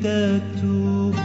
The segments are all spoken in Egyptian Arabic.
بدك توب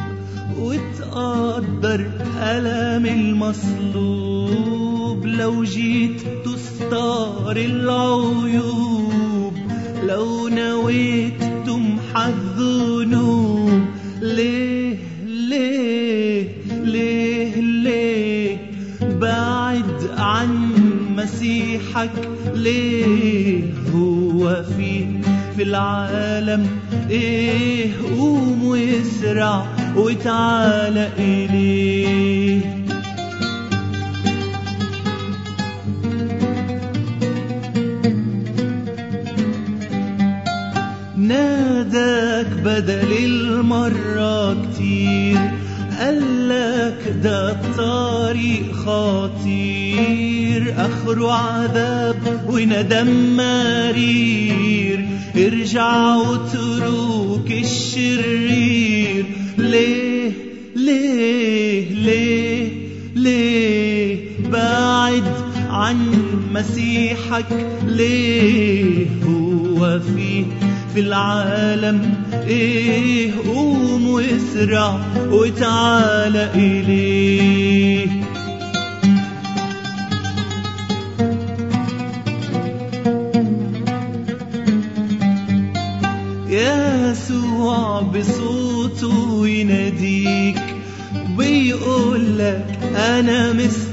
وتقدر ألم المصلوب لو جيت تستار العيوب لو نويت تمحى الذنوب ليه ليه ليه ليه بعد عن مسيحك ليه هو فيك في العالم ايه قوم واسرع وتعال اليه ناداك بدل المرة كتير قالك ده الطريق خطير اخره عذاب وندم مرير ارجع واترك الشرير ليه ليه ليه ليه بعد عن مسيحك ليه هو فيه في العالم ايه قوم واسرع وتعال اليه يسوع بصوته يناديك بيقول لك انا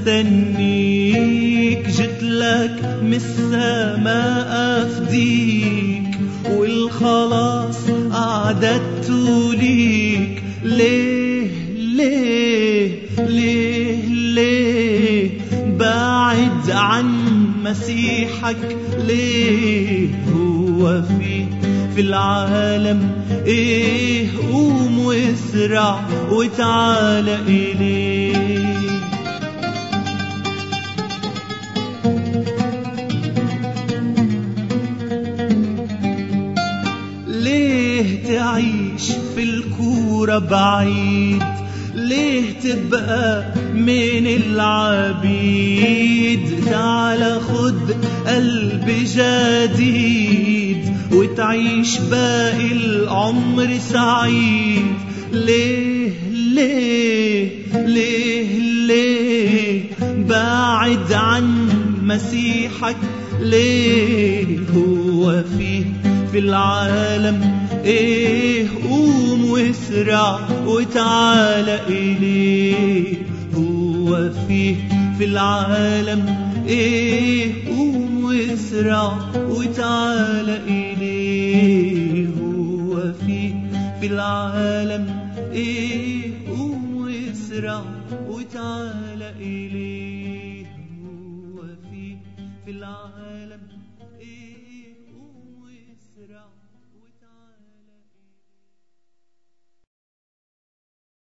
مستنيك جيت لك من السماء افديك والخلاص اعددته ليك ليه ليه ليه ليه بعد عن مسيحك ليه هو فيه في العالم ايه قوم واسرع وتعال اليه ليه تعيش في الكورة بعيد ليه تبقى من العبيد تعال خد قلب جديد وتعيش باقي العمر سعيد ليه ليه ليه ليه بعد عن مسيحك ليه هو فيه في العالم ايه قوم واسرع وتعال اليه هو فيه في العالم ايه قوم واسرع وتعال اليه هو فيه في العالم ايه قوم واسرع وتعال اليه هو فيه في العالم